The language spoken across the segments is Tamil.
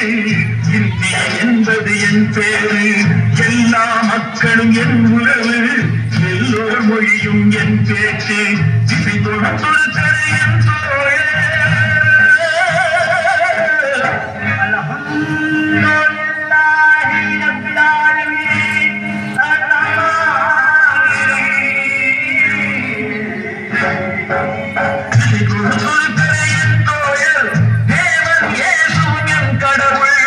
இந்திய என்பது என் பேரு எல்லா மக்களும் என் உறவு எல்லோர் மொழியும் என் பேச்சு திசை கொடுத்தொரு தரு என் தோழே அல்ஹம்துலில்லாஹி ரப்பில் ஆலமீன் கடவுள்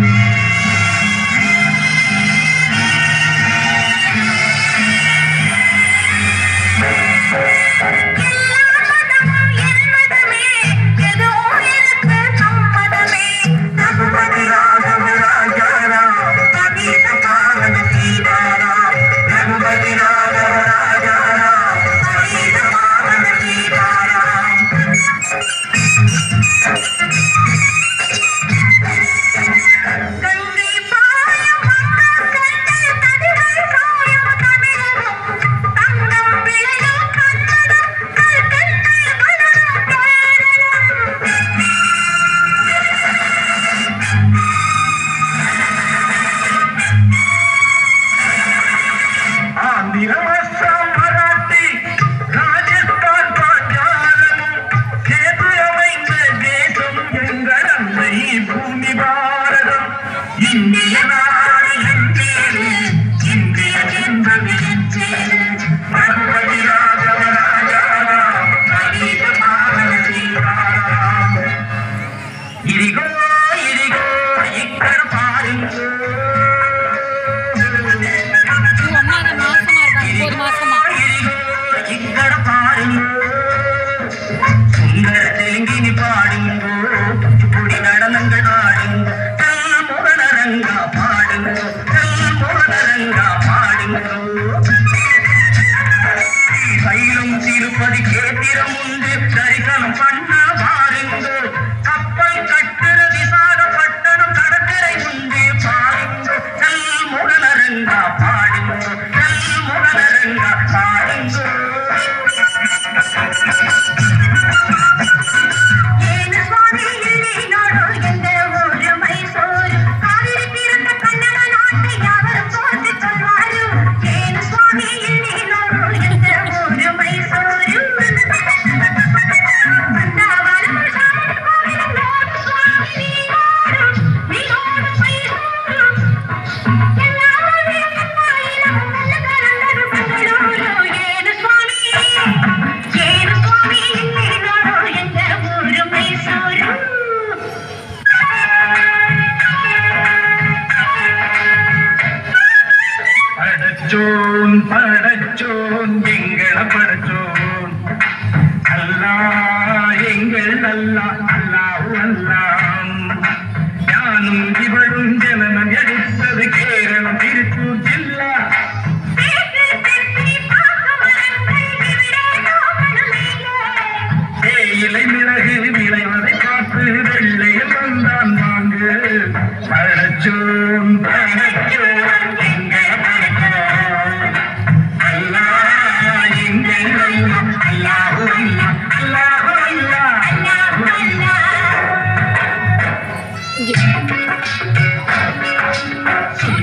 ரகுபதி ராகவ ராஜாராம் பதீத பாவன சீதாராம் ரகுபதி ராகவ ராஜாராம் பதீத பாவன சீதாராம் ஆந்திரம் அஸ்ஸாம் மராட்டி ராஜஸ்தான் பாஞ்சாலமும் சேர்ந்து அமைந்த தேசம் எங்கள் அன்னை பூமி பாரதம் இந்திய நாடு என் பேரு இந்திய என்பது என் பேரு ரகுபதி ராகவ ராஜாராம் பதீத பாவன சீதாராம் ఇదిగో ఇదిగో ఇక్కడ పారించు உங்க அம்மா தான் மாசமா இருக்காங்க ஒன்பது மாசமா ఇదిగో ఇక్కడ పారించు சுந்தர தெலுங்கினி பாடுங்கோ குச்சிப்புடி நடனங்கள் ஆடுங்கோ கல் முரணரங்கா பாடுங்கோ கல் முரணரங்கா பாடுங்கோ கையிலும் திருப்பதி கேத்திரம் உண்டு தரிசனம் பண்ண பாருங்கோ கப்பல் கட்டுற விசாகப்பட்டணம் கடற்கரை உண்டு பாருங்கோ கல் முரணரங்கா பாடுங்கோ கல் முரணரங்கா பாடுங்கோ படைச்சோன் படைச்சோன் எங்கள படைச்சோன் அல்லா எங்கள் அல்லா அல்லாஹு அல்லாம் ஞானும் இவளும் ஜனனம் எடுத்தது கேரளம் திருப்பூர் ஜில்லா தேயிலை மிளகு விளைவதை பார்த்து வெள்ளையில் வந்தான் வாங்கு படைச்சோன் படைச்சோன் எங்கள படைச்சோன் அல்லா எங்கள் அல்லா அல்லாஹு அல்லா அல்லாஹு அல்லா அல்லாஹு அல்லா இங்க